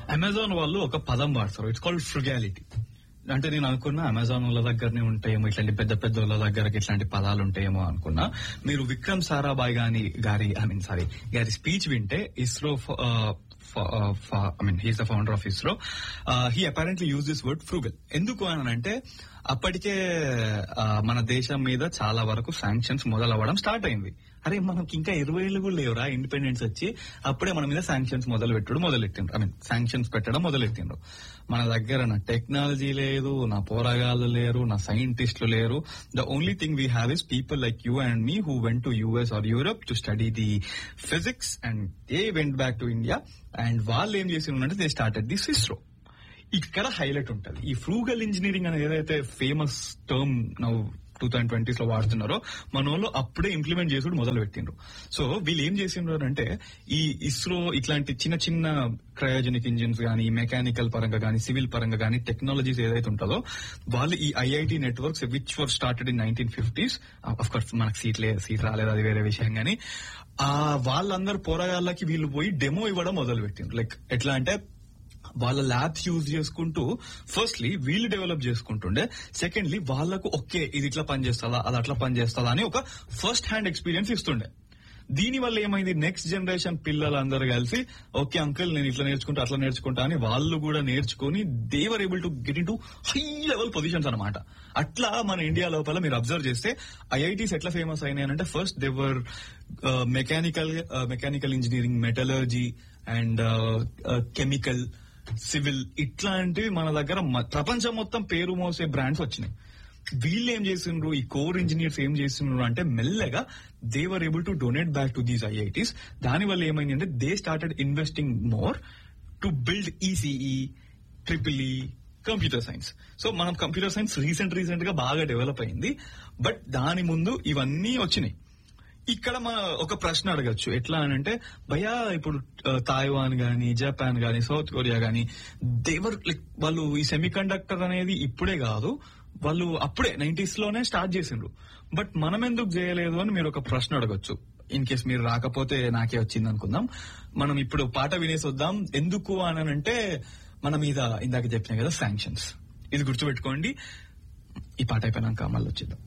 Amazon వాళ్ళు ఒక పదం వాడతారు ఇట్స్ కాల్డ్ ఫ్రుగాలిటీ అంటే నేను అనుకున్నా అమెజాన్ వాళ్ళ దగ్గరనే ఉంటాయేమో ఇట్లాంటి పెద్ద పెద్ద వాళ్ళ దగ్గరకి ఇట్లాంటి పదాలు ఉంటాయేమో అనుకున్నా మీరు విక్రమ్ సారాభాయ్ గాని గారి ఐ మీన్ సారీ గారి స్పీచ్ వింటే ISRO I mean he's the founder of ISRO he apparently use this word frugal ఎందుకు అని అంటే అప్పటికే ఆ, మన దేశం మీద చాలా వరకు శాంక్షన్స్ మొదలవ్వడం స్టార్ట్ అయింది అరే మనకి ఇంకా ఇరవై ఏళ్ళు కూడా లేవురా ఇండిపెండెన్స్ వచ్చి అప్పుడే మన మీద శాంక్షన్స్ మొదలు పెట్టడం మొదలెట్టిండ్రు ఐ మీన్ శాంక్షన్స్ పెట్టడం మొదలెట్టిండ్రు మన దగ్గర నా టెక్నాలజీ లేదు నా పోరాగాళ్ళు లేరు నా సైంటిస్టులు లేరు the only thing we have is people like you and me who went to US or Europe to study the physics and a went back to India and వాళ్ళు ఏం చేసిండ్రంటే దే స్టార్టెడ్ దిస్ ఇస్రో ఇక్కడ highlight ఉంటది ఈ frugal engineering అనేది ఏదైతే famous term నవ్వు two thousand twenties లో వాడుతున్నారో మన వాళ్ళు అప్పుడే ఇంప్లిమెంట్ చేసుడు మొదలు పెట్టిండ్రు సో వీళ్ళు ఏం చేసిండ్రు అంటే ఈ ఇస్రో ఇట్లాంటి చిన్న చిన్న క్రయోజనిక్ ఇంజిన్స్ గానీ మెకానికల్ పరంగా గానీ సివిల్ పరంగా గానీ టెక్నాలజీస్ ఏదైతే ఉంటుందో వాళ్ళు ఈ IIT networks which were started in nineteen fifties of course మనకు సీట్ లేదు సీట్ రాలేదు అది వేరే విషయం గానీ ఆ వాళ్ళందరు పోరాగాళ్ళకి వీళ్ళు పోయి డెమో ఇవ్వడం మొదలు పెట్టిండ్రు లైక్ ఎట్లా అంటే వాళ్ళ ల్యాబ్స్ యూజ్ చేసుకుంటూ ఫస్ట్లీ వీళ్ళు డెవలప్ చేసుకుంటుండే సెకండ్లీ వాళ్ళకు ఓకే ఇది ఇట్లా పనిచేస్తుందా అది అట్లా పనిచేస్తుందా అని ఒక ఫస్ట్ హ్యాండ్ ఎక్స్పీరియన్స్ ఇస్తుండే దీని వల్ల ఏమైంది నెక్స్ట్ జనరేషన్ పిల్లలందరూ కలిసి ఓకే అంకుల్ నేను ఇట్లా నేర్చుకుంటా అట్లా నేర్చుకుంటా అని వాళ్ళు కూడా నేర్చుకుని they were able to get in to high level positions అనమాట అట్లా మన ఇండియా లోపల మీరు అబ్జర్వ్ చేస్తే ఐఐటీస్ ఎట్లా ఫేమస్ అయినాయి అంటే first they were mechanical mechanical engineering metallurgy and chemical civil ఇట్లాంటివి మన దగ్గర మ- ప్రపంచం మొత్తం పేరు మోసే బ్రాండ్స్ వచ్చినాయి వీళ్ళు ఏం చేసిండ్రు ఈ కోర్ ఇంజనీర్స్ ఏం చేసిండ్రు అంటే మెల్లగా they were able to donate back to these IITs దాని వల్ల ఏమైంది అంటే they started investing more to build ECE triple E computer science so మనం కంప్యూటర్ సైన్స్ రీసెంట్ రీసెంట్ గా బాగా డెవలప్ అయింది బట్ దాని ముందు ఇవన్నీ వచ్చినాయి ఇక్కడ మన ఒక ప్రశ్న అడగచ్చు ఎట్లా అని అంటే భయా ఇప్పుడు ఆ, తాయివాన్ గాని జపాన్ గాని సౌత్ కొరియా గాని దేవర్ లైక్ వాళ్ళు ఈ సెమీ కండక్టర్ అనేది ఇప్పుడే కాదు వాళ్ళు అప్పుడే నైన్టీస్ లోనే స్టార్ట్ చేసిండ్రు బట్ మనం ఎందుకు చేయలేదు అని మీరు ఒక ప్రశ్న అడగచ్చు ఇన్ కేస్ మీరు రాకపోతే నాకే వచ్చింది అనుకుందాం మనం ఇప్పుడు పాట వినేసి వద్దాం ఎందుకు అని అంటే మన మీద ఇందాక చెప్పిన కదా శాంక్షన్స్ ఇది గుర్తుపెట్టుకోండి ఈ పాట అయిపోయినాక మళ్ళీ వచ్చేద్దాం